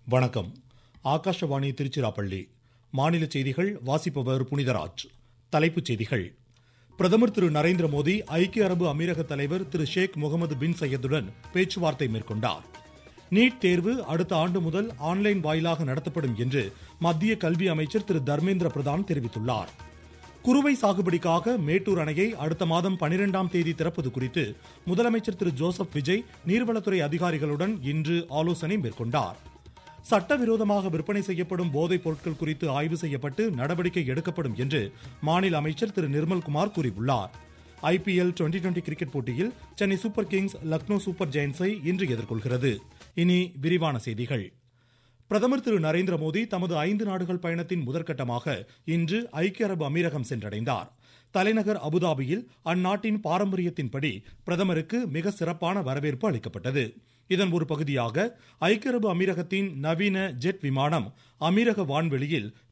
வணக்கம் ஆகாஷவாணி திருச்சிராப்பள்ளி மாநில செய்திகள் வாசிப்பவர் புனிதராஜ் தலைப்புச் செய்திகள் பிரதமர் திரு நரேந்திர மோடி ஐக்கிய அரபு அமீரக தலைவர் திரு ஷேக் முகமது பின் சையதுடன் பேச்சுவார்த்தை மேற்கொண்டார் நீட் தேர்வு அடுத்த ஆண்டு முதல் ஆன்லைன் வாயிலாக நடத்தப்படும் என்று மத்திய கல்வி அமைச்சர் திரு தர்மேந்திர பிரதான் தெரிவித்துள்ளார் குறுவை சாகுபடிக்காக மேட்டூர் அணையை அடுத்த மாதம் பனிரெண்டாம் தேதி திறப்பது குறித்து முதலமைச்சர் திரு ஜோசப் விஜய் நீர்வளத்துறை அதிகாரிகளுடன் இன்று ஆலோசனை மேற்கொண்டார் சட்டவிரோதமாக விற்பனை செய்யப்படும் போதைப் பொருட்கள் குறித்து ஆய்வு செய்யப்பட்டு நடவடிக்கை எடுக்கப்படும் என்று மாநில அமைச்சர் திரு நிர்மல்குமார் கூறியுள்ளார் ஐபிஎல் டுவெண்டி டுவெண்டி கிரிக்கெட் போட்டியில் Chennai super kings Lucknow super ஜெயின்ஸை இன்று எதிர்கொள்கிறது இனி விரிவான செய்திகள் பிரதமர் திரு நரேந்திர மோடி தமது ஐந்து நாடுகள் பயணத்தின் முதற்கட்டமாக இன்று ஐக்கிய அரபு அமீரகம் சென்றடைந்தார் தலைநகர் அபுதாபியில் அந்நாட்டின் பாரம்பரியத்தின்படி பிரதமருக்கு மிக சிறப்பான வரவேற்பு அளிக்கப்பட்டது இதன் ஒரு பகுதியாக ஐக்கிய அரபு அமீரகத்தின் நவீன ஜெட் விமானம் அமீரக வான்வெளியில்